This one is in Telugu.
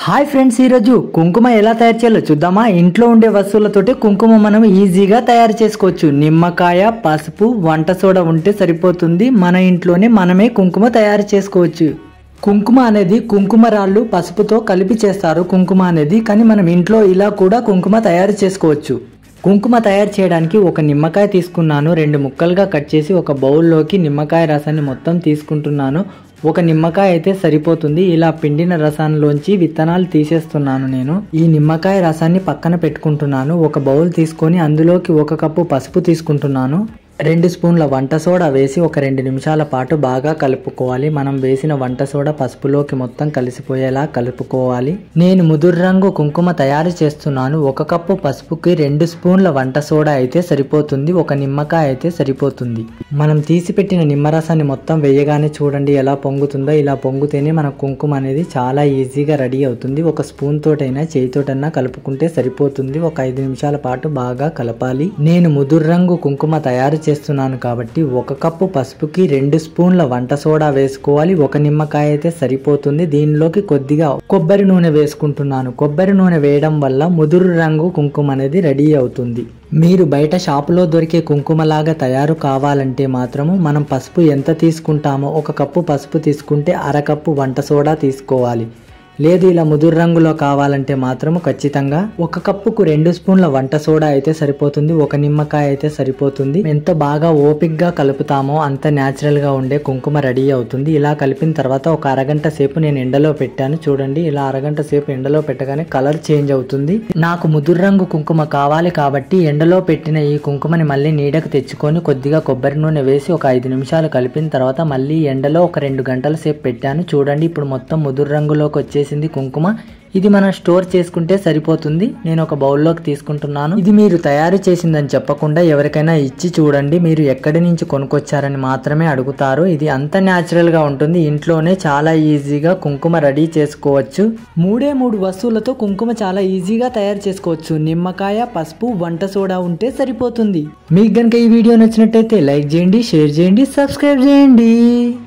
హాయ్ ఫ్రెండ్స్ ఈరోజు కుంకుమ ఎలా తయారు చేయాలో చూద్దామా ఇంట్లో ఉండే వస్తువులతోటి కుంకుమ మనం ఈజీగా తయారు చేసుకోవచ్చు నిమ్మకాయ పసుపు వంట సోడా ఉంటే సరిపోతుంది మన ఇంట్లోనే మనమే కుంకుమ తయారు చేసుకోవచ్చు కుంకుమ అనేది కుంకుమ రాళ్ళు పసుపుతో కలిపి చేస్తారు కుంకుమ అనేది కానీ మనం ఇంట్లో ఇలా కూడా కుంకుమ తయారు చేసుకోవచ్చు కుంకుమ తయారు చేయడానికి ఒక నిమ్మకాయ తీసుకున్నాను రెండు ముక్కలుగా కట్ చేసి ఒక బౌల్లోకి నిమ్మకాయ రసాన్ని మొత్తం తీసుకుంటున్నాను ఒక నిమ్మకాయ అయితే సరిపోతుంది ఇలా పిండిన రసాన్లోంచి విత్తనాలు తీసేస్తున్నాను నేను ఈ నిమ్మకాయ రసాన్ని పక్కన పెట్టుకుంటున్నాను ఒక బౌల్ తీసుకొని అందులోకి ఒక కప్పు పసుపు తీసుకుంటున్నాను రెండు స్పూన్ల వంట సోడా వేసి ఒక రెండు నిమిషాల పాటు బాగా కలుపుకోవాలి మనం వేసిన వంట సోడా పసుపులోకి మొత్తం కలిసిపోయేలా కలుపుకోవాలి నేను ముదురు రంగు కుంకుమ తయారు చేస్తున్నాను ఒక కప్పు పసుపుకి రెండు స్పూన్ల వంట సోడా అయితే సరిపోతుంది ఒక నిమ్మకాయ అయితే సరిపోతుంది మనం తీసి పెట్టిన నిమ్మరసాన్ని మొత్తం వేయగానే చూడండి ఎలా పొంగుతుందో ఇలా పొంగుతేనే మన కుంకుమ అనేది చాలా ఈజీగా రెడీ అవుతుంది ఒక స్పూన్ తోటైనా చేయితోటైనా కలుపుకుంటే సరిపోతుంది ఒక ఐదు నిమిషాల పాటు బాగా కలపాలి నేను ముదురు రంగు కుంకుమ తయారు చేస్తున్నాను కాబట్టి ఒక కప్పు పసుపుకి రెండు స్పూన్ల వంట సోడా వేసుకోవాలి ఒక నిమ్మకాయ అయితే సరిపోతుంది దీనిలోకి కొద్దిగా కొబ్బరి నూనె వేసుకుంటున్నాను కొబ్బరి నూనె వేయడం వల్ల ముదురు రంగు కుంకుమ అనేది రెడీ అవుతుంది మీరు బయట షాపులో దొరికే కుంకుమలాగా తయారు కావాలంటే మాత్రము మనం పసుపు ఎంత తీసుకుంటామో ఒక కప్పు పసుపు తీసుకుంటే అరకప్పు వంట సోడా తీసుకోవాలి లేదు ఇలా ముదురు రంగులో కావాలంటే మాత్రము ఖచ్చితంగా ఒక కప్పుకు రెండు స్పూన్ల వంట సోడా అయితే సరిపోతుంది ఒక నిమ్మకాయ అయితే సరిపోతుంది ఎంత బాగా ఓపిక్గా కలుపుతామో అంత న్యాచురల్ గా ఉండే కుంకుమ రెడీ అవుతుంది ఇలా కలిపిన తర్వాత ఒక అరగంట సేపు నేను ఎండలో పెట్టాను చూడండి ఇలా అరగంట సేపు ఎండలో పెట్టగానే కలర్ చేంజ్ అవుతుంది నాకు ముదురు రంగు కుంకుమ కావాలి కాబట్టి ఎండలో పెట్టిన ఈ కుంకుమని మళ్ళీ నీడకు తెచ్చుకొని కొద్దిగా కొబ్బరి నూనె వేసి ఒక ఐదు నిమిషాలు కలిపిన తర్వాత మళ్ళీ ఎండలో ఒక రెండు గంటల సేపు పెట్టాను చూడండి ఇప్పుడు మొత్తం ముదురు రంగులోకి వచ్చేసింది కుంకుమ ఇది మనం స్టోర్ చేసుకుంటే సరిపోతుంది నేను ఒక బౌల్లోకి తీసుకుంటున్నాను ఇది మీరు తయారు చేసిందని చెప్పకుండా ఎవరికైనా ఇచ్చి చూడండి మీరు ఎక్కడి నుంచి కొనుక్కొచ్చారని మాత్రమే అడుగుతారు ఇది అంత న్యాచురల్ గా ఉంటుంది ఇంట్లోనే చాలా ఈజీగా కుంకుమ రెడీ చేసుకోవచ్చు మూడే మూడు వస్తువులతో కుంకుమ చాలా ఈజీగా తయారు చేసుకోవచ్చు నిమ్మకాయ పసుపు వంట సోడా ఉంటే సరిపోతుంది మీకు గనుక ఈ వీడియో నచ్చినట్టయితే లైక్ చేయండి షేర్ చేయండి సబ్స్క్రైబ్ చేయండి